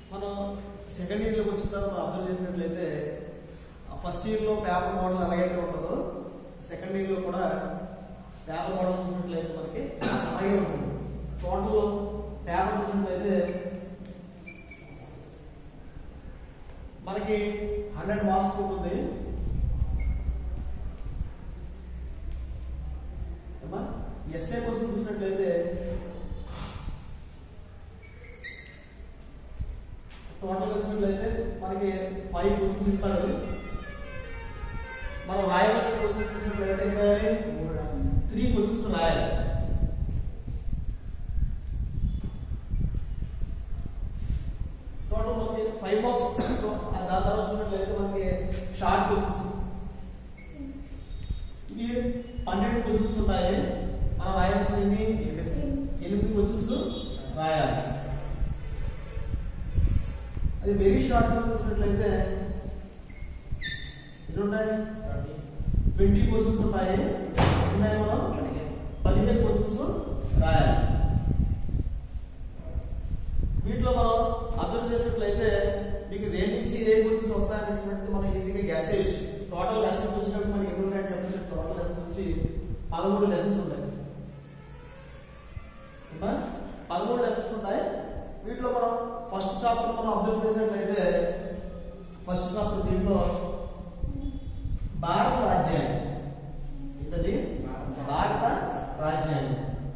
మనం సెకండ్ ఇయర్లోకి వచ్చిన తర్వాత అబ్జర్వ్ చేసినట్లయితే ఫస్ట్ ఇయర్లో పేపర్ మోడల్ ఎలాగైతే ఉంటుందో సెకండ్ ఇయర్లో కూడా పేపర్ మోడల్ చూసినట్లయితే మనకి అలాగే ఉంటుంది టోటల్ పేపర్ చూసినట్లయితే మనకి హండ్రెడ్ మార్క్స్ ఉంటుంది ఎస్ఏ కోసం చూసినట్లయితే టోటల్ చూసినట్లయితే మనకి ఫైవ్ క్వశ్చన్స్ ఇస్తారు మనం రాయవలసిన క్వశ్చన్స్ చూసినట్లయితే త్రీ క్వశ్చన్స్ రాయాలి టోటల్ మనకి ఫైవ్ మార్క్స్ దాని తర్వాత చూసినట్లయితే మనకి షార్ట్ క్వశ్చన్స్ ఇది పన్నెండు క్వశ్చన్స్ ఉంటాయి మనం రాయాల్సింది ఎనిమిది క్వశ్చన్స్ రాయాలి అది వెరీ షార్ట్ గా చూసినట్లయితే ఎన్ని ఉంటాయి ట్వంటీ క్వశ్చన్స్ ఉంటాయి ఉన్నాయి మనం పదిహేను క్వశ్చన్స్ రాయాలి వీటిలో మనం అబ్జర్వ్ చేసినట్లయితే మీకు దేని నుంచి ఏ క్వశ్చన్స్ వస్తాయనేటువంటిది మనం ఈజీగా గెస్ చేయొచ్చు టోటల్ లెసన్స్ వచ్చినప్పుడు మనకి ఎన్ని ఉంటాయని చెప్పేసి టోటల్ లెసన్స్ వచ్చి పదమూడు లెసన్స్ ఉంటాయి ఏమ్మా? పదమూడు లెసన్స్ ఉంటాయి వీటిలో మనం ఫస్ట్ చాప్టర్ మనం అబ్జర్వ్ చేసినట్లయితే ఫస్ట్ చాప్టర్ దీంట్లో భారత రాజ్యాంగం ఏంటది భారత రాజ్యాంగం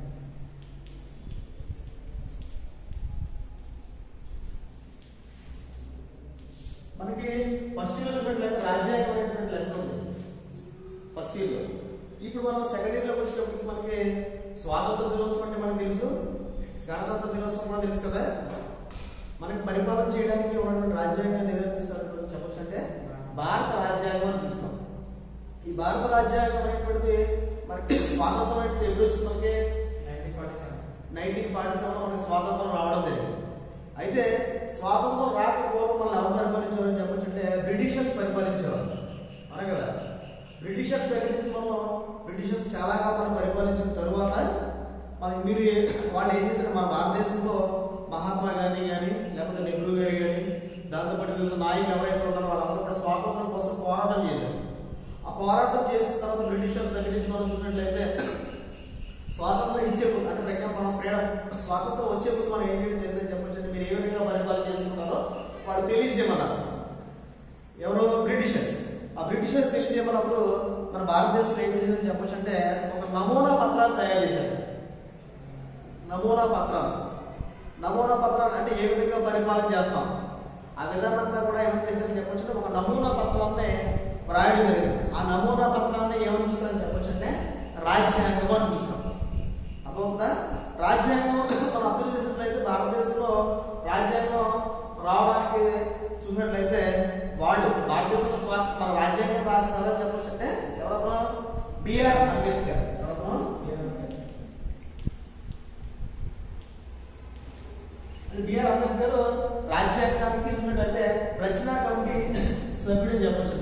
మనకి ఫస్ట్ ఇయర్ చూసినట్లయితే రాజ్యాంగం అనేటువంటి లెసన్ ఉంది ఫస్ట్ ఇయర్ లో ఇప్పుడు మనం సెకండ్ ఇయర్ లోకి వచ్చినప్పటికి మనకి స్వాతంత్ర దినోత్సవం అంటే మనకు తెలుసు గణతంత్ర దినోత్సవం కూడా తెలుసు కదా మనకి పరిపాలన చేయడానికి ఉన్నటువంటి రాజ్యాంగాన్ని ఏదైనా చెప్పొచ్చు అంటే భారత రాజ్యాంగం అని పిలుస్తాం ఈ భారత రాజ్యాంగం అనేటువంటిది మనకి స్వాతంత్రం అంటే ఎప్పుడు వచ్చింది మనకి నైన్టీన్ ఫార్టీ సెవెన్ మనకి స్వాతంత్రం రావడం జరిగింది అయితే స్వాతంత్రం రాకపోవడం మనం ఎవరు పరిపాలించారని చెప్పొచ్చు అంటే బ్రిటిషర్స్ పరిపాలించేవారు అవునా కదా బ్రిటిషర్స్ దగ్గర నుంచి మనం బ్రిటిషర్స్ చాలా కాలం పరిపాలించిన తరువాత మనకి మీరు ఏ- వాళ్ళు ఏం చేశారు మన భారతదేశంలో మహాత్మా గాంధీ కానీ లేకపోతే నెహ్రూ గారు కానీ దాంతోపాటు వివిధ నాయకులు ఎవరైతే ఉన్నారో వాళ్ళందరూ కూడా స్వాతంత్రం కోసం పోరాటం చేశారు ఆ పోరాటం చేసిన తర్వాత బ్రిటిషర్స్ దగ్గర నుంచి మనం చూసినట్లయితే స్వాతంత్రం ఇచ్చే ముందు అంటే ఫర్ ఎగ్జాంపుల్ మనం ఫ్రీడమ్ స్వాతంత్రం వచ్చే ముందు మనం ఏంటి తెలియదని చెప్పొచ్చు అంటే మీరు ఏ విధంగా పరిపాలన చేసుకుంటారో వాళ్ళు తెలియజేయమన్నారు ఎవరు బ్రిటిషర్స్ ఆ బ్రిటిషర్స్ తెలియజేయమన్నప్పుడు మన భారతదేశంలో ఏం చేశారని చెప్పొచ్చు అంటే ఒక నమూనా పత్రాలు తయారు చేశారు నమూనా పత్రాలు నమూనా పత్రాలు అంటే ఏ విధంగా పరిపాలన చేస్తాం ఆ విధానం అంతా కూడా ఏమని చేశారని చెప్పొచ్చు అంటే ఒక నమూనా పత్రాన్ని వ్రాయడం జరిగింది ఆ నమూనా పత్రాన్ని ఏమని చూస్తారని చెప్పొచ్చు అంటే రాజ్యాంగం అని చూస్తాం అర్థమవుతుందా రాజ్యాంగం మనం అర్థం చేసినట్లయితే భారతదేశంలో రాజ్యాంగం రావడానికి చూసినట్లయితే వాళ్ళు భారతదేశంలో స్వా- మన రాజ్యాంగం రాస్తారని చెప్పొచ్చు అంటే ఎవరన్నా బిఆర్ అంబేద్కర్ ఎవరన్నా బిఆర్ అంబేద్కర్ రాజ్యాంగానికి చూసినట్లయితే రచనా కమిటీ సభ్యుడు చెప్పొచ్చు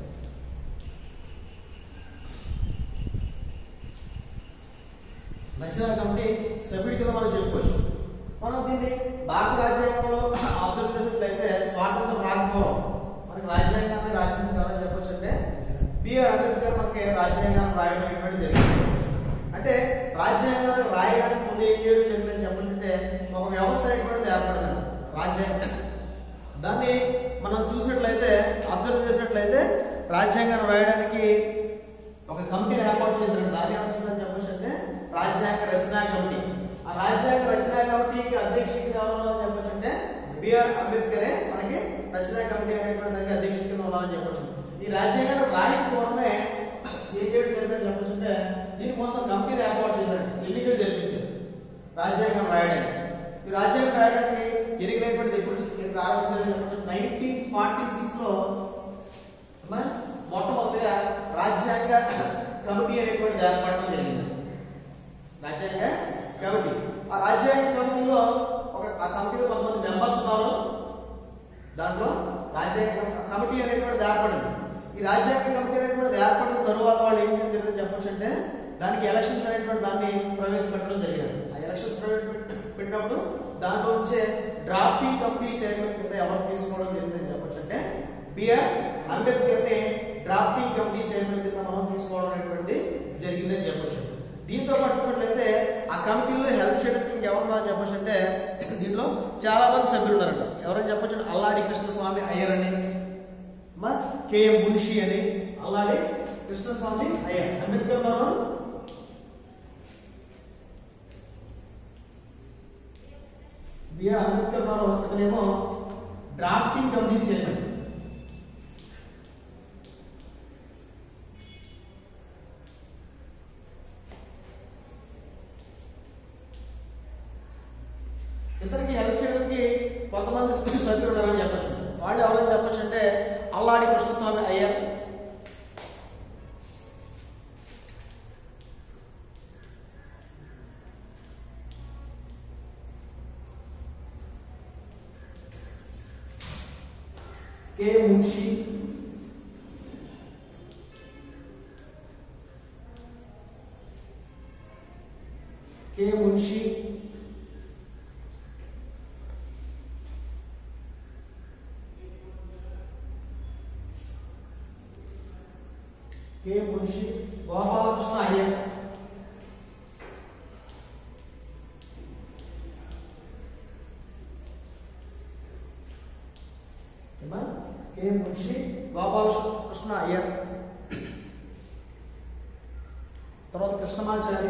రచనా కమిటీ సభ్యుడి కింద మనం చెప్పుకోవచ్చు మనం దీన్ని భారత రాజ్యాంగంలో అబ్జర్వ్ చేసినట్లయితే స్వాతంత్రం రాకపోవడం మనకి రాజ్యాంగాన్ని రాసించారని చెప్పొచ్చు అంటే బిఆర్ అంబేద్కర్ మనకి రాజ్యాంగాన్ని రాయడం అనేటువంటి జరిగింది అంటే రాజ్యాంగాన్ని రాయడానికి ముందు ఏం చేయడం జరిగిందని చెప్పాలంటే ఒక వ్యవస్థ అనేటువంటిది ఏర్పడింది రాజ్యాంగం దాన్ని మనం చూసినట్లయితే అబ్జర్వ్ చేసినట్లయితే రాజ్యాంగాన్ని రాయడానికి ఒక కమిటీని ఏర్పాటు చేశారు దాన్ని ఏమవుతుందని చెప్పొచ్చు అంటే రాజ్యాంగ రచనా కమిటీ ఆ రాజ్యాంగ రచనా కమిటీకి అధ్యక్షుడిగా ఎవరు చెప్పొచ్చు అంటే బిఆర్ అంబేద్కరే మనకి రచనా కమిటీ అనేటువంటి దానికి అధ్యక్షుడిగా ఉన్నారని చెప్పొచ్చు ఈ రాజ్యాంగాన్ని రాయకపోవడమే ఏ ఏడు జరిగిందని చెప్పొచ్చు అంటే దీనికోసం కమిటీని ఏర్పాటు చేశారు ఎన్నికలు జరిపించారు రాజ్యాంగం రాయడానికి ఈ రాజ్యాంగం రాయడానికి ఎన్నికలు అయినటువంటి ఎప్పుడు ప్రారంభించారని చెప్పొచ్చు నైన్టీన్ ఫార్టీ సిక్స్ లో అమ్మా, మొట్టమొదటిగా రాజ్యాంగ కమిటీ అనేటువంటిది ఏర్పడడం జరిగింది రాజ్యాంగ కమిటీ ఆ రాజ్యాంగ కమిటీలో ఒక ఆ కమిటీలో కొంతమంది మెంబర్స్ ఉన్నారు దాంట్లో రాజ్యాంగ కమ- కమిటీ అనేటువంటిది ఏర్పడింది ఈ రాజ్యాంగ కమిటీ అనేటువంటిది ఏర్పడిన తరువాత వాళ్ళు ఏం జరిగిందో చెప్పొచ్చు అంటే దానికి ఎలక్షన్స్ అనేటువంటి దాన్ని ప్రవేశపెట్టడం జరిగింది ఆ ఎలక్షన్స్ పెట్టినప్పుడు దాంట్లో నుంచే డ్రాఫ్టింగ్ కమిటీ చైర్మన్ కింద ఎవరు తీసుకోవడం జరిగిందని చెప్పొచ్చు అంటే బిఆర్ అంబేద్కర్ ని డ్రాఫ్టింగ్ కమిటీ చైర్మన్ కింద మనం తీసుకోవడం అనేటువంటి జరిగిందని చెప్పొచ్చు దీంతో పాటు చూసినట్లయితే ఆ కమిటీలో హెల్ప్ చేయడానికి ఇంకెవరున్నారో చెప్పొచ్చు అంటే దీంట్లో చాలా మంది సభ్యులు ఉన్నారంట ఎవరని చెప్పొచ్చు అంటే అల్లాడి కృష్ణస్వామి అయ్యర్ అని మా కేఎం మున్షి అని అల్లాడి కృష్ణస్వామి అయ్యర్ అంబేద్కర్ ఉన్నారు బిఆర్ అంబేద్కర్ ఉన్నారు ఇతనేమో డ్రాఫ్టింగ్ కమిటీ చైర్మన్ ఇతనికి హెల్ప్ చేయడానికి కొంతమంది సభ్యులు ఉన్నారని చెప్పచ్చు వాళ్ళు ఎవరని చెప్పచ్చు అంటే అల్లాడి కృష్ణస్వామి అయ్యర్ కే మున్షి కే మున్షి కే మున్షి గోపాలకృష్ణ అయ్యర్ ఏమా? కే మున్షి గోపాలకృష్ణ అయ్యర్ తర్వాత కృష్ణమాచారి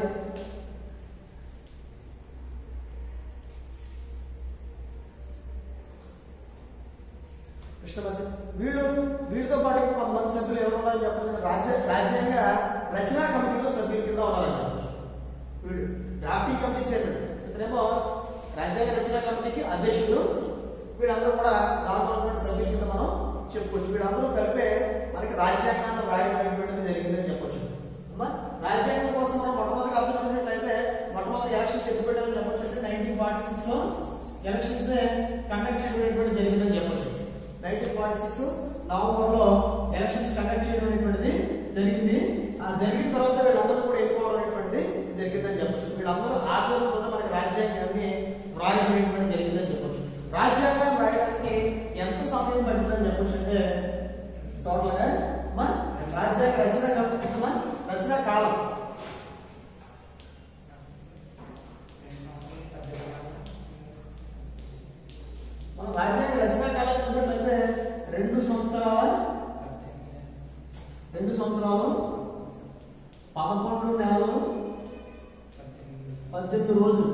కృష్ణమాచారి వీళ్ళు వీళ్ళతో పాటు ఇంకా కొంతమంది సభ్యులు ఎవరు ఉన్నారని చెప్పచ్చు రాజ్య రాజ్యాంగ రచనా కమిటీలో సభ్యుల కింద ఉన్నారని చెప్పచ్చు వీడు డ్రాఫ్టింగ్ కమిటీ చైర్మన్ ఇతనేమో రాజ్యాంగ రచనా కమిటీకి అధ్యక్షుడు వీళ్ళందరూ కూడా దాదాపు సభ్యుల కింద మనం చెప్పుకోవచ్చు వీళ్ళందరూ కలిపే మనకి రాజ్యాంగాన్ని రాయడం అనేటువంటిది జరిగిందని చెప్పొచ్చు అమ్మా రాజ్యాంగం కోసం మనం మొట్టమొదటిగా అర్థం చేసినట్లయితే మొట్టమొదటి ఎలక్షన్స్ ఎప్పుడు పెట్టాలని చెప్పొచ్చు అంటే నైన్టీన్ ఫార్టీ సిక్స్ లో ఎలక్షన్స్ కండక్ట్ చేయడం జరిగిందని చెప్పొచ్చు నైన్టీన్ ఫార్టీ సిక్స్ నవంబర్ లో ఎలక్షన్స్ కండక్ట్ చేయడం అనేటువంటిది జరిగింది ఆ జరిగిన తర్వాత వీళ్ళందరూ కూడా ఎన్నుకోవడం అనేటువంటిది జరిగిందని చెప్పొచ్చు వీళ్ళందరూ ఆధ్వర్యంలో మనకి రాజ్యాంగాన్ని రాయడం అనేటువంటి జరిగిందని చెప్పొచ్చు రాజ్యాంగం రాయడానికి ఎంత సమయం పడుతుందని చెప్పొచ్చు అంటే చూడలేదా అమ్మా? రాజ్యాంగ రచన అమ్మా? రచన కాలం మన రాజ్యాంగ రచన కాలం చూసినట్లయితే రెండు సంవత్సరాల రెండు సంవత్సరాలు పదకొండు నెలలు పద్దెనిమిది రోజులు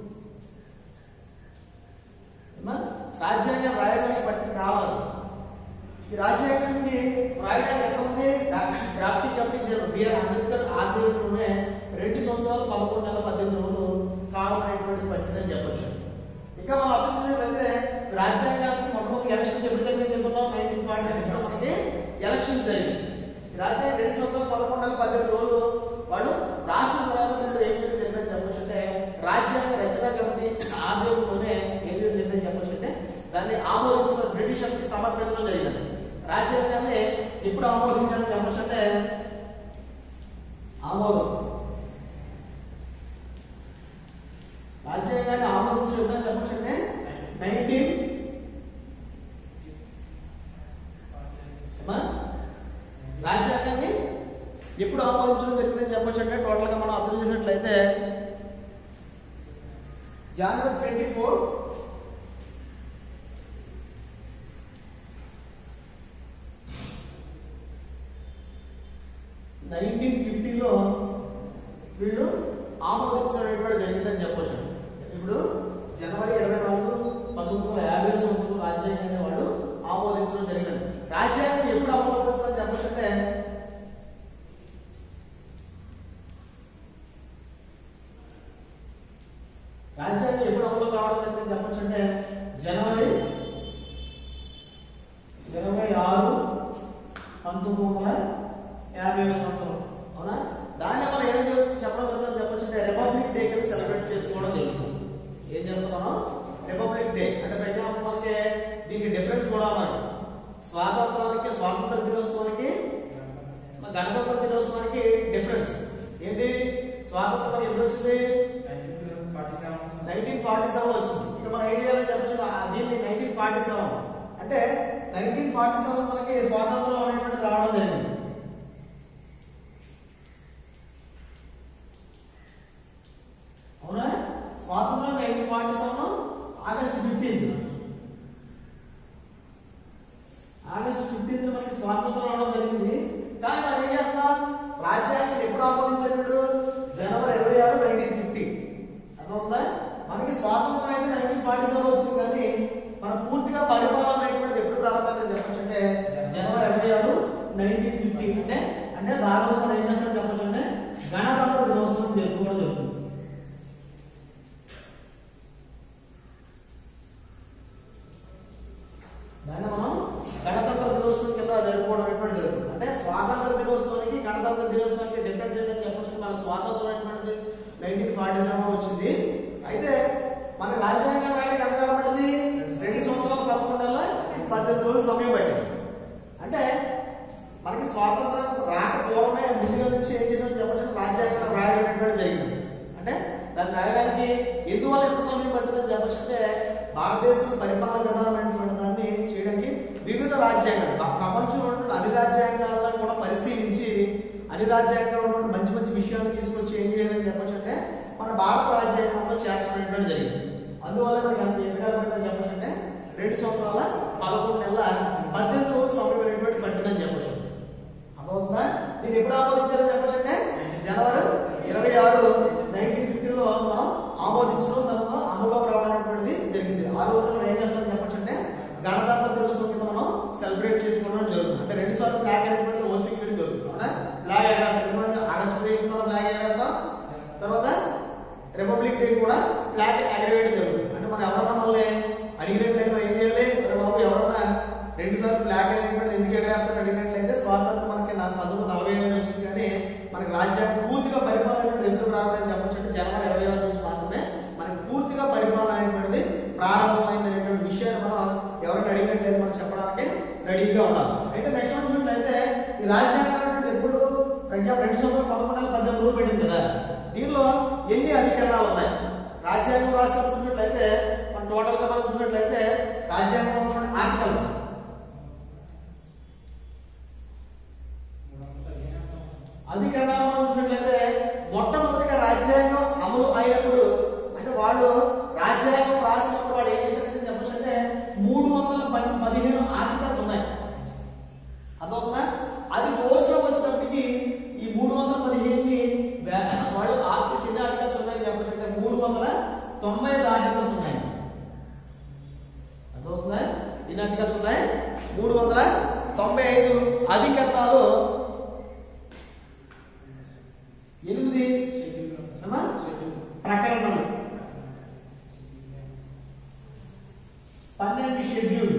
ఏమ్మా? రాజ్యాంగం రాయడానికి పట్టిన కావాలి ఈ రాజ్యాంగాన్ని రాయడానికి ఎంత ఉంది drafting committee chairman BR Ambedkar ఆధ్వర్యంలోనే రెండు సంవత్సరాలు పదకొండు నెలల పద్దెనిమిది రోజులు కాలం అనేటువంటి పట్టిందని చెప్పొచ్చు ఇంకా మనం అర్థం చేసినట్లయితే రాజ్యాంగానికి మొట్టమొదటి ఎలక్షన్స్ ఎప్పుడు జరిగింది చెప్తున్నాం నైన్టీన్ ఫార్టీ సిక్స్ లో మనకి ఎలక్షన్స్ జరిగింది ఈ రాజ్యాంగం రెండు సంవత్సరాలు పదకొండు నెలల పద్దెనిమిది రోజులు వాడు రాసిన తర్వాత వీళ్ళు ఏం జరిగిందని చెప్పొచ్చు అంటే రాజ్యాంగ రచన కమిటీ ఆధ్వర్యంలోనే ఏం జరిగిందని చెప్పొచ్చు అంటే దాన్ని ఆమోదించిన బ్రిటిషర్స్ కి సమర్పించడం జరిగింది రాజ్యాంగాన్ని ఎప్పుడు ఆమోదించాలని చెప్పొచ్చు అంటే ఆమోదం రాజ్యాంగాన్ని ఆమోదించడం చెప్పొచ్చు అంటే నైన్టీన్ రాజ్యాంగాన్ని ఎప్పుడు ఆమోదించడం జరిగిందని చెప్పొచ్చు అంటే టోటల్ గా మనం అర్థం చేసినట్లయితే జనవరి ట్వంటీ ఫోర్ నైన్టీన్ ఫిఫ్టీలో వీళ్ళు ఆమోదించడం కూడా జరిగిందని చెప్పొచ్చు ఇప్పుడు జనవరి ఇరవై నాలుగు పంతొమ్మిది వందల యాభై సంవత్సరం రాజ్యాంగాన్ని వాళ్ళు ఆమోదించడం జరిగింది రాజ్యాంగం ఎప్పుడు ఆమోదిస్తారని చెప్పొచ్చు అంటే రాజ్యాంగం ఎప్పుడు అమలులోకి రావడం జరిగిందని చెప్పొచ్చు అంటే జనవరి ఇరవై ఆరు పంతొమ్మిది వందల యాభై సంవత్సరం అవునా దాన్ని మనం ఏం చేయొచ్చు చెప్పడం జరుగుతుందని చెప్పొచ్చు అంటే రిపబ్లిక్ డే కింద సెలబ్రేట్ చేసుకోవడం జరుగుతుంది ఏం చేస్తాం మనం రిపబ్లిక్ డే అంటే ఫర్ ఎగ్జాంపుల్ మనకి దీనికి డిఫరెన్స్ కూడా మనకి స్వాతంత్రానికి స్వాతంత్ర దినోత్సవానికి గణతంత్ర దినోత్సవానికి డిఫరెన్స్ ఏంటి స్వాతంత్రం ఎప్పుడు వచ్చింది నైన్టీన్ ఫార్టీ సెవెన్ వచ్చింది ఇక ఇప్పుడు మనం ఏం చేయాలని చెప్పచ్చు ఆ దీన్ని నైన్టీన్ ఫార్టీ సెవెన్ అంటే నైన్టీన్ ఫార్టీ సెవెన్ మనకి స్వాతంత్రం అనేటువంటిది రావడం జరిగింది అవునా స్వాతంత్రం nineteen forty seven August fifteenth August fifteenth మనకి స్వాతంత్రం రావడం జరిగింది కానీ మనం ఏం చేస్తాం రాజ్యాంగం ఎప్పుడు ఆమోదించాడు జనవరి ఇరవై ఆరు నైన్టీన్ ఫిఫ్టీ అర్థమవుతుందా మనకి స్వాతంత్రం అయితే నైన్టీన్ ఫార్టీ సెవెన్ వచ్చింది కానీ మన పూర్తిగా పరిపాలన అనేటువంటిది ఎప్పుడు ప్రారంభమైందని చెప్పొచ్చు అంటే జనవరి ఇరవై ఆరు నైన్టీన్ ఫిఫ్టీ అంటే అంటే దాదాపు మనం ఏం చేస్తాం చెప్పొచ్చు అంటే గణతంత్ర దినోత్సవం జరుపుకోవడం జరుగుతుంది దాన్ని మనం గణతంత్ర దినోత్సవం కింద జరుపుకోవడం అనేటువంటి జరుగుతుంది అంటే స్వాతంత్ర దినోత్సవానికి గణతంత్ర దినోత్సవానికి డిఫరెన్స్ ఏంటని చెప్పొచ్చు మన స్వాతంత్రం అనేటువంటిది నైన్టీన్ ఫార్టీ సెవెన్ వచ్చింది అయితే మన రాజ్యాంగం రాయడానికి ఎంతకాలం పట్టింది రెండు సంవత్సరాలు పదకొండు నెలల పద్దెనిమిది రోజులు సమయం పట్టింది అంటే మనకి స్వాతంత్రం రాక పూర్వమే ముందుగా నుంచి ఏం చేసాం చెప్పచ్చు రాజ్యాంగం రాయడం అనేటువంటి జరిగింది అంటే దాన్ని రాయడానికి ఎందువల్ల ఎంత సమయం పట్టిందని చెప్పచ్చు అంటే భారతదేశం పరిపాలన విధానం అనేటువంటి దాన్ని చేయడానికి వివిధ రాజ్యాంగాలు ఆ ప్రపంచంలో ఉన్న అన్ని రాజ్యాంగాలను కూడా పరిశీలించి అన్ని రాజ్యాంగాల్లో ఉన్న మంచి మంచి విషయాలు తీసుకొచ్చి ఏం చేయాలని చెప్పచ్చు అంటే మన భారత రాజ్యాంగంలో చేర్చడం జరిగింది అందువల్ల మనకి అంత ఎన్నికలు పడిందని చెప్పచ్చు అంటే రెండు సంవత్సరాల పదకొండు నెలల పద్దెనిమిది రోజులు సమయం అనేటువంటి పట్టిందని చెప్పచ్చు అర్థమవుతుందా దీన్ని ఎప్పుడు ఆమోదించారని చెప్పచ్చు అంటే జనవరి ఇరవై ఆరు నైన్టీన్ ఫిఫ్టీలో మనం ఆమోదించడం తర్వాత అమలులోకి రావడం అనేటువంటిది జరిగింది ఆ రోజు మనం ఏం చేస్తామని చెప్పచ్చు అంటే గణతంత్ర దినోత్సవం కింద మనం సెలబ్రేట్ చేసుకోవడం జరుగుతుంది అంటే రెండు సార్లు ఫ్లాగ్ అనేటువంటి హోస్టింగ్ చేయడం జరుగుతుంది అవునా ఫ్లాగ్ ఎగరేస్తాం ఆగస్టు పదిహేను మనం ఫ్లాగ్ ఎగరేస్తాం తర్వాత రిపబ్లిక్ డే కూడా ఫ్లాగ్ ఎగరవేయడం జరుగుతుంది అంటే మనం ఎవరన్నా మళ్ళీ అడిగినట్లయితే మనం ఏం చేయాలి "అరే బాబు ఎవరన్నా రెండు సార్లు ఫ్లాగ్ అనేటువంటి ఎందుకు ఎగరేస్తారు అడిగినట్లయితే స్వాతంత్రం మనకి నా పంతొమ్మిది నలభై ఏడు వచ్చింది కానీ మనకి రాజ్యాంగం పూర్తిగా పరిపాలన అనేటువంటిది ఎందుకు రావట్లేదు చెప్పొచ్చు అంటే జనవరి ఇరవై ఆరు నుంచి మాత్రమే మనకి పూర్తిగా పరిపాలన అనేటువంటిది ప్రారంభమైంది అనేటువంటి విషయాన్ని మనం ఎవరిని అడిగినట్లయితే మనం చెప్పడానికి రెడీగా ఉండాలి అయితే నెక్స్ట్ వన్ చూసినట్లయితే ఈ రాజ్యాంగం అనేటువంటిది ఎప్పుడు ప్రజ్ఞా రెండు సంవత్సరాలు పదకొండు నెలల పద్దెనిమిది రోజులు పెట్టింది కదా దీనిలో ఎన్ని అధికరణాలు ఉన్నాయి రాజ్యాంగం రాష్ట్రం చూసినట్లయితే మన టోటల్ గా మనం చూసినట్లయితే రాజ్యాంగం ఆర్టికల్స్ అధికరణాలు మనం చూసినట్లయితే మొట్టమొదటిగా రాజ్యాంగం అమలు అయినప్పుడు అంటే వాళ్ళు రాజ్యాంగం రాసినప్పుడు వాడు ఏం చేశారని చెప్పచ్చు అంటే మూడు వందల పది పదిహేను ఆర్టికల్స్ ఉన్నాయి అర్థమవుతుందా అది ఫోర్స్ లో వచ్చినప్పటికి ఈ మూడు వందల పదిహేనుని వాళ్ళు ఆర్టికల్స్ ఎన్ని ఆర్టికల్స్ ఉన్నాయని చెప్పచ్చు అంటే మూడు వందల తొంభై ఐదు ఆర్టికల్స్ ఉన్నాయి అర్థమవుతుందా ఎన్ని ఆర్టికల్స్ ఉన్నాయి మూడు వందల తొంభై ఐదు అధికరణాలు ఎనిమిది ఏమా? ప్రకరణలు పన్నెండు షెడ్యూల్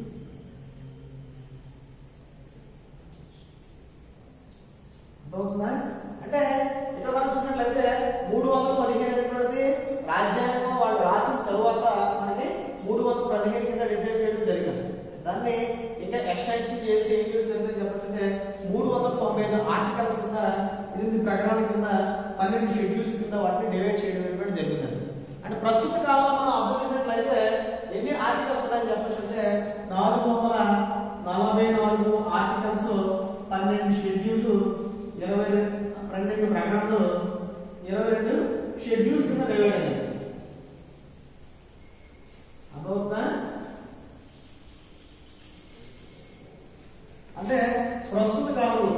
అర్థమవుతుందా అంటే ఇక్కడ మనం చూసినట్లయితే మూడు వందల పదిహేను అనేటువంటిది రాజ్యాంగం వాళ్ళు రాసిన తరువాత మనకి మూడు వందల పదిహేను కింద డిసైడ్ చేయడం జరిగింది దాన్ని ఇంకా ఎక్స్టెన్షన్ చేసి ఏం చేయడం జరిగిందని చెప్పొచ్చంటే మూడు వందల తొంభై ఐదు ఆర్టికల్స్ కింద ఎనిమిది ప్రకటనల కింద పన్నెండు షెడ్యూల్స్ కింద వాటిని డివైడ్ చేయడం అనేటువంటి జరిగిందండి అంటే ప్రస్తుత కాలంలో మనం అబ్జర్వ్ చేసినట్లయితే ఎన్ని ఆర్టికల్స్ ఉన్నాయని చెప్పొచ్చు అంటే నాలుగు వందల నలభై నాలుగు ఆర్టికల్స్ పన్నెండు షెడ్యూల్ ఇరవై రెండు పన్నెండు ప్రకటనలు ఇరవై రెండు షెడ్యూల్స్ కింద డివైడ్ అయ్యాయి అర్థమవుతుందా అంటే ప్రస్తుత కాలంలో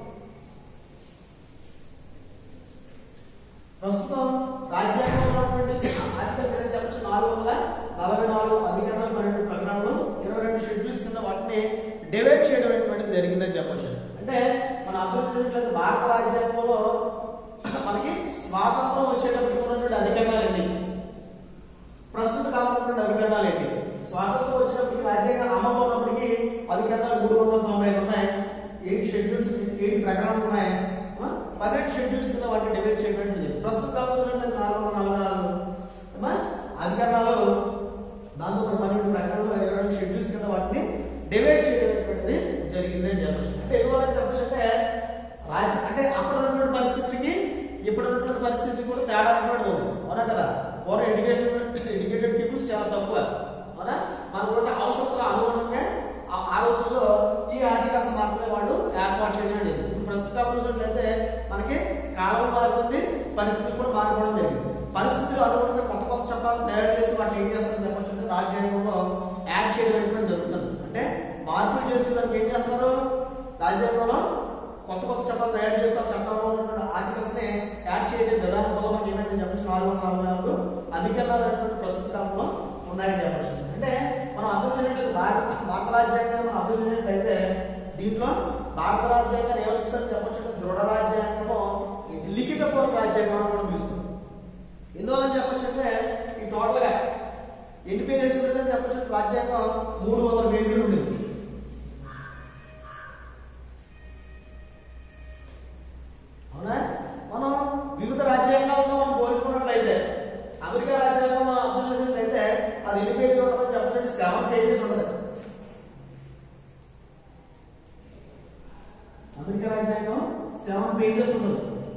ప్రస్తుతం రాజ్యాంగంలో ఉన్నటువంటి ఆర్టికల్స్ ఏదైతే చెప్పచ్చు నాలుగు వందల నలభై నాలుగు అధికరణాలు పన్నెండు ప్రకటనలు ఇరవై రెండు షెడ్యూల్స్ కింద వాటిని డివైడ్ చేయడం అనేటువంటిది జరిగిందని చెప్పొచ్చు అంటే మన అర్థం చేసినట్లయితే భారత రాజ్యాంగంలో మనకి స్వాతంత్రం వచ్చేటప్పటికి ఉన్నటువంటి అధికరణాలు ఎన్ని ప్రస్తుత కాలంలో ఉన్నటువంటి అధికరణాలు ఏంటి స్వాతంత్రం వచ్చినప్పటికి రాజ్యాంగం అమలు ఉన్నప్పటికీ అధికరణాలు మూడు వందల తొంభై ఐదు ఉన్నాయి ఎయిట్ షెడ్యూల్స్ ఎయిట్ ప్రకటనలు ఉన్నాయి ఆ? పన్నెండు షెడ్యూల్స్ కింద వాటిని డివైడ్ చేయడం జరిగింది. ప్రస్తుత కాలంలో ఉన్నటువంటి నాలుగు వందల నలభై నాలుగు ఏమా? అధికరణాలు దాంతో పాటు పన్నెండు ప్రకటనలు ఇరవై రెండు షెడ్యూల్స్ కింద వాటిని డివైడ్ చేయడం అనేటువంటిది జరిగింది అని చెప్పచ్చు అంటే ఎందువల్ల చెప్పచ్చు అంటే రాజ్య అంటే అప్పుడు ఉన్నటువంటి పరిస్థితులకి ఇప్పుడు ఉన్నటువంటి పరిస్థితికి కూడా తేడా అనేటువంటిది ఉంది అవునా కదా పూర్వం ఎడ్యుకేషన్ ఎడ్యుకేటెడ్ పీపుల్స్ చాలా తక్కువ అవునా మనకు ఉన్న అవసరాల అనుగుణంగా ఆ- ఆ రోజుల్లో ఈ ఆదివాస మార్పులే వాళ్ళు ఏర్పాటు చేయడం అనేది ఇప్పుడు ప్రస్తుత అభివృద్ధి అయితే మనకి కాలం మారుతుంది పరిస్థితులు కూడా మారిపోవడం జరిగింది పరిస్థితులు అనుగుణంగా కొత్త కొత్త చట్టాలు తయారు చేసి వాటిని ఏం చేస్తారని చెప్పొచ్చు రాజ్యాంగంలో యాడ్ చేయడం అనేటువంటి జరుగుతుంది అంటే మార్పులు చేస్తున్నారు ఏం చేస్తారు రాజ్యాంగంలో కొత్త కొత్త చట్టాలు తయారు చేస్తూ ఆ చట్టంలో ఉన్నటువంటి ఆర్టికల్స్ ని యాడ్ చేయడం విధానం వల్ల మనకి ఏమైందని చెప్పచ్చు నాలుగు వందల నలభై నాలుగు అధికారాలు అనేటువంటి ప్రస్తుత కాలంలో ఉన్నాయని చెప్పచ్చు అంటే మనం అర్థం చేసినట్లయితే భారత భారత రాజ్యాంగాన్ని మనం అర్థం చేసినట్లయితే దీంట్లో భారత రాజ్యాంగాన్ని ఏమనిపిస్తుంది చెప్పచ్చు దృఢ రాజ్యాంగము లిఖిత పూర్వక రాజ్యాంగం అని కూడా పిలుస్తుంది ఎందువల్ల చెప్పచ్చు అంటే ఈ టోటల్ గా ఎన్ని పేజెస్ ఉండేదని చెప్పచ్చు రాజ్యాంగం మూడు వందల పేజీలు ఉండేది అవునా మనం వివిధ రాజ్యాంగాలతో మనం పోల్చుకున్నట్లయితే అమెరికా రాజ్యాంగం మనం అబ్జర్వ్ చేసినట్లయితే అది ఎన్ని పేజీలు ఉంటుందని చెప్పచ్చు సెవెన్ పేజెస్ ఉంటుంది అమెరికా రాజ్యాంగం సెవెన్ పేజెస్ ఉంటుంది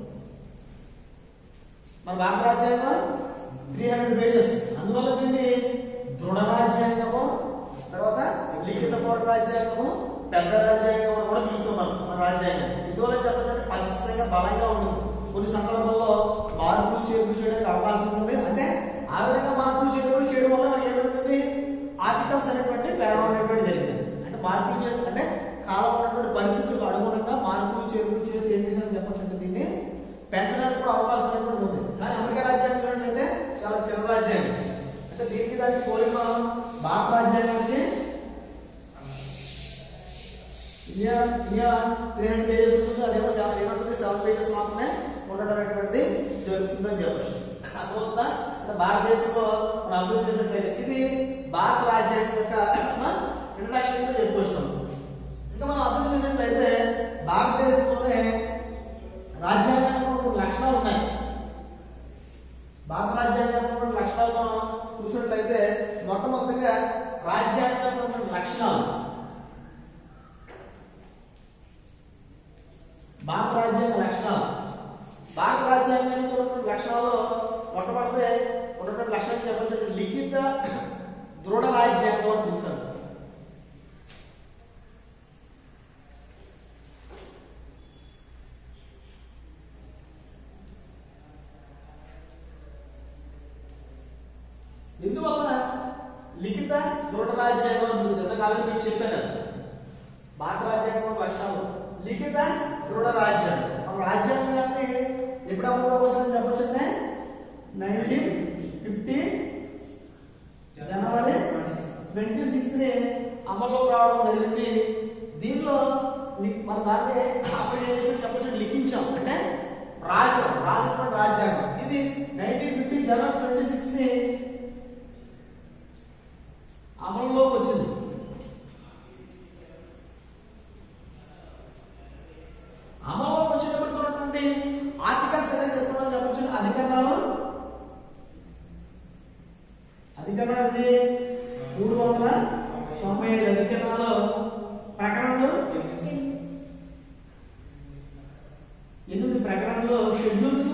మన భారత రాజ్యాంగం త్రీ హండ్రెడ్ పేజెస్ అందువల్ల దీన్ని దృఢ రాజ్యాంగము తర్వాత లిఖిత పూర్వక రాజ్యాంగము పెద్ద రాజ్యాంగం అని కూడా పిలుస్తున్నాం మన రాజ్యాంగం ఇందువల్ల చెప్పాలంటే పరిస్థితిగా బలంగా ఉంటుంది కొన్ని సందర్భాల్లో మార్పులు చేర్పులు చేయడానికి అవకాశం ఉంటుంది అంటే ఆ విధంగా మార్పులు చేర్పులు చేయడం వల్ల మనకి ఏమవుతుంది ఆర్టికల్స్ అనేటువంటి పెరగడం అనేటువంటి జరిగింది అంటే మార్పులు చేస్తే అంటే కాలం ఉన్నటువంటి పరిస్థితులకు అనుగుణంగా మార్పులు చేర్పులు చేస్తే ఏం చేశారని చెప్పొచ్చు అంటే దీన్ని పెంచడానికి కూడా అవకాశం అనేటువంటి ఉంది కానీ అమెరికా రాజ్యాంగం చూడండి చాలా చిన్న రాజ్యాంగం అంటే దీనికి దానికి పోలిక భారత రాజ్యాంగానికి India India three hundred pages ఉంటుంది అదేమో సెవెన్ ఏమంటుంది సెవెన్ పేజెస్ మాత్రమే ఉండడం అనేటువంటిది జరుగుతుందని చెప్పచ్చు అందువల్ల అంటే భారతదేశంలో మనం అభివృద్ధి చేసినట్లయితే ఇది భారత రాజ్యాంగం యొక్క ఇంట్రడక్షన్ గా చెప్పుకొచ్చినాం ఇంకా మనం అభివృద్ధి చేసినట్లయితే భారతదేశంలోనే రాజ్యాంగానికి కొన్ని లక్షణాలు ఉన్నాయి భారత రాజ్యాంగానికి ఉన్నటువంటి లక్షణాలు మనం చూసినట్లయితే మొట్టమొదటిగా రాజ్యాంగానికి ఉన్నటువంటి లక్షణాలు భారత రాజ్యాంగ లక్షణాలు భారత రాజ్యాంగానికి ఉన్నటువంటి లక్షణాలు మొట్టమొదటి ఉన్నటువంటి లక్షణాలు చెప్పచ్చు లిఖిత దృఢ రాజ్యాంగం అని పిలుస్తారు ఎందువల్ల లిఖిత దృఢ రాజ్యాంగం అని పిలుస్తారు ఎంతకాలం మీకు చెప్పాను భారత రాజ్యాంగం లక్షణాలు లిఖిత దృఢ రాజ్యాంగం మన రాజ్యాంగాన్ని ఎప్పుడు అమలులోకి వస్తుందని చెప్పొచ్చంటే nineteen fifty January twenty sixth ని అమల్లోకి రావడం జరిగింది దీనిలో లి- మన దాన్ని అప్లై చేసి చెప్పొచ్చు లిఖించాం అంటే రాసాం రాసినటువంటి రాజ్యాంగం ఇది nineteen fifty January twenty sixth ని అమలులోకి వచ్చింది అమలులోకి వచ్చినప్పుడు ఉన్నటువంటి ఆర్టికల్స్ అనేది చెప్పుకున్నాం చెప్పొచ్చు అధికరణాలు అధికరణాలు ఇది మూడు వందల తొంభై ఐదు అధికరణాలు ప్రకరణలు ఎనిమిది ప్రకరణలు షెడ్యూల్స్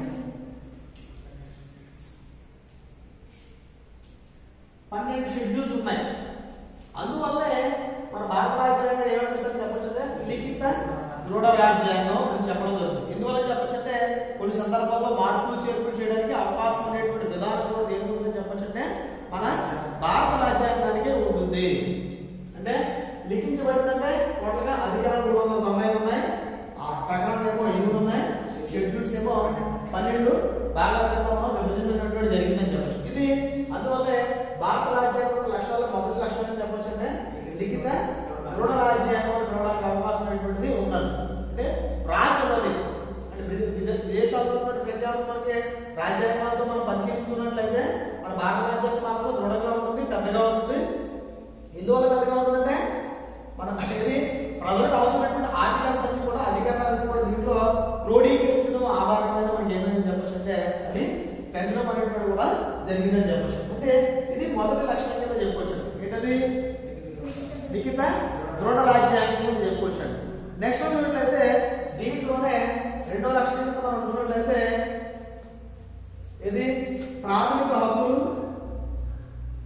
పన్నెండు షెడ్యూల్స్ ఉన్నాయి అందువల్లే మన భారత రాజ్యాంగం ఏమనిపిస్తుంది చెప్పొచ్చంటే లిఖిత దృఢ రాజ్యాంగం అని చెప్పడం జరుగుతుంది ఎందువల్ల చెప్పొచ్చంటే కొన్ని సందర్భాల్లో మార్పులు చేర్పులు చేయడానికి అవకాశం ఉండేటువంటి విధానం కూడా దేనికి ఉందని చెప్పొచ్చంటే మన భారత రాజ్యాంగానికి ఉంటుంది అంటే లిఖించబడిందంటే టోటల్ గా అధికారం మూడు వందల తొంభై ఐదు ఉన్నాయి ఆ ప్రకరణలు ఏమో ఎనిమిది ఉన్నాయి షెడ్యూల్స్ ఏమో పన్నెండు భాగాల కింద మనం విభజించినటువంటి జరిగిందని చెప్పచ్చు ఇది అందువల్లే భారత రాజ్యాంగం లక్ష్యాలు మొదటి లక్ష్యం అని చెప్పొచ్చు అంటే లిఖిత దృఢ రాజ్యాంగం చూడడానికి అవకాశం అనేటువంటిది ఉన్నది అంటే రాసినది అంటే విదే- విదే- విదేశాల్లో ఉన్నటువంటి ప్రజలు మనకి రాజ్యాంగాలతో మనం పరిశీలించుకున్నట్లయితే మన భారత రాజ్యాంగం మాత్రం దృఢంగా ఉంటుంది పెద్దగా ఉంటుంది ఎందువల్ల పెద్దగా ఉంటుందంటే మన అనేది ప్రజలకు అవసరమైనటువంటి ఆర్టికల్స్ అన్ని కూడా అధికారాలను కూడా దీంట్లో క్రోడీకరించడం ఆధారంగా మనకి ఏమైందని చెప్పొచ్చు అంటే అది పెంచడం అనేటువంటి కూడా జరిగిందని చెప్పొచ్చు అంటే ఇది మొదటి లక్షణం కింద చెప్పొచ్చు ఏంటది లిఖిత దృఢ రాజ్యాంగం అని చెప్పుకోవచ్చు నెక్స్ట్ చూసినట్లయితే దీంట్లోనే రెండో లక్షణం కింద మనం చూసినట్లయితే ఇది ప్రాథమిక హక్కులు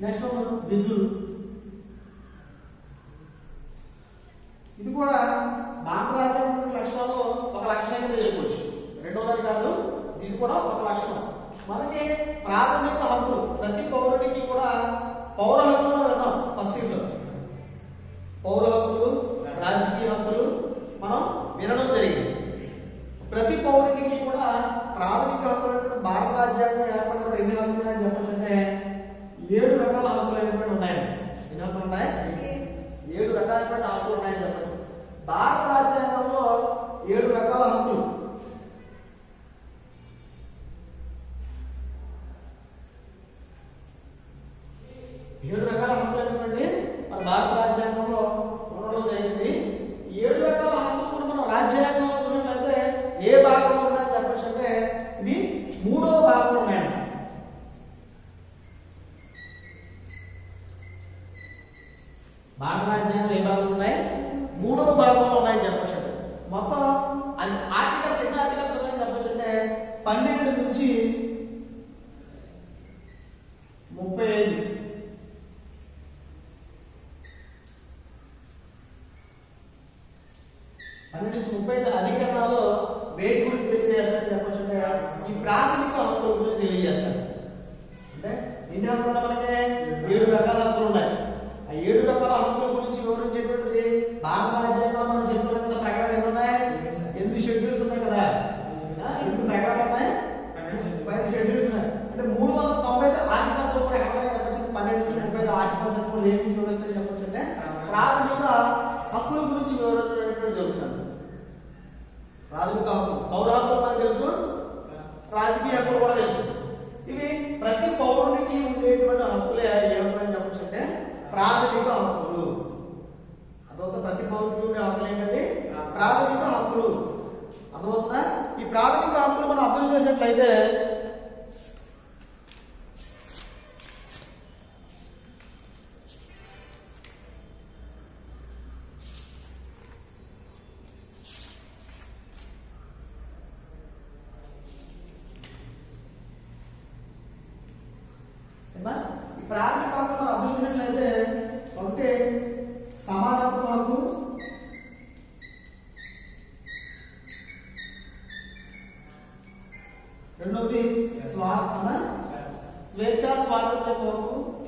నెక్స్ట్ విధులు ఇది కూడా భారత రాజ్యాంగం లక్షణాలు ఒక లక్షణం కింద చెప్పుకోవచ్చు రెండవది కాదు ఇది కూడా ఒక లక్షణం మనకి ప్రాథమిక హక్కులు ప్రతి పౌరుడికి కూడా పౌర హక్కులు విన్నాం ఫస్ట్ ఇయర్ లో పౌర హక్కులు రాజకీయ హక్కులు మనం వినడం జరిగింది ప్రతి పౌరుడికి కూడా ప్రాథమిక హక్కులు భారత రాజ్యాంగం ఏర్పడినప్పుడు ఎన్ని హక్కులు ఉన్నాయని చెప్పొచ్చు అంటే ఏడు రకాల హక్కులు అనేటువంటి ఉన్నాయండి ఎన్ని హక్కులు ఉన్నాయి ఏడు రకాలైనటువంటి హక్కులు ఉన్నాయని చెప్పచ్చు భారత రాజ్యాంగంలో ఏడు రకాల హక్కులు ఏడు రకాల హక్కులు అనేటువంటి మన భారత రాజ్యాంగంలో ఉండడం జరిగింది ఈ ఏడు రకాల హక్కులు కూడా మనం రాజ్యాంగంలో చూసినట్లయితే ఏ భాగంలో ఉన్నాయని చెప్పచ్చు అంటే ఇవి మూడవ భాగంలో ఉన్నాయండి భారత రాజ్యాంగంలో ఏ భాగంలో ఉన్నాయి మూడవ భాగంలో ఉన్నాయని చెప్పచ్చు అంటే మొత్తం అది ఆర్టికల్స్ ఎన్ని ఆర్టికల్స్ ఉన్నాయని చెప్పచ్చు అంటే పన్నెండు నుంచి ముప్పై ఐదు పన్నెండు నుంచి ముప్పై ఐదు అధికరణాలు వేటి గురించి తెలియజేస్తారని చెప్పచ్చు అంటే ఈ ప్రాథమిక హక్కుల గురించి తెలియజేస్తారు అంటే ఎన్ని హక్కులు ఉన్నాయి మనకి ఏడు రకాల హక్కులు ఉన్నాయి ఆ ఏడు రకాల హక్కుల గురించి వివరించేటువంటి భారత రాజ్యాంగంలో మనం చెప్పిన కదా ప్రకటన ఎన్ని ఉన్నాయి ఎనిమిది షెడ్యూల్స్ ఉన్నాయి కదా ఆ, ఎనిమిది ప్రకటనలు ఉన్నాయి పన్నెండు షెడ్యూల్స్ ఉన్నాయి అంటే మూడు వందల తొంభై ఐదు ఆర్టికల్స్ కూడా ఎక్కడ ఉన్నాయో చెప్పచ్చు పన్నెండు నుంచి ముప్పై ఐదు ఆర్టికల్స్ కూడా ఏమి వివరిస్తాయని చెప్పచ్చు అంటే ప్రాథమిక హక్కుల గురించి వివరించడం జరుగుతుంది ప్రాథమిక హక్కులు పౌర హక్కులు మనకు తెలుసు రాజకీయ హక్కులు కూడా తెలుసు ఇవి ప్రతి పౌరునికి ఉండేటువంటి హక్కులే ఏమని చెప్పచ్చు అంటే ప్రాథమిక హక్కులు అదొక ప్రతి పౌరుడికి ఉండే హక్కులు ఏంటంటే ప్రాథమిక హక్కులు అదవుతుందా ఈ ప్రాథమిక హక్కులు మనం అర్థం చేసినట్లయితే ఏమ్మా? ఈ ప్రాథమిక హక్కు మనం అర్థం చేసినట్లయితే ఒకటి సమానత్వ హక్కు రెండవది స్వా అన్న? స్వేచ్ఛ స్వాతంత్ర్య హక్కు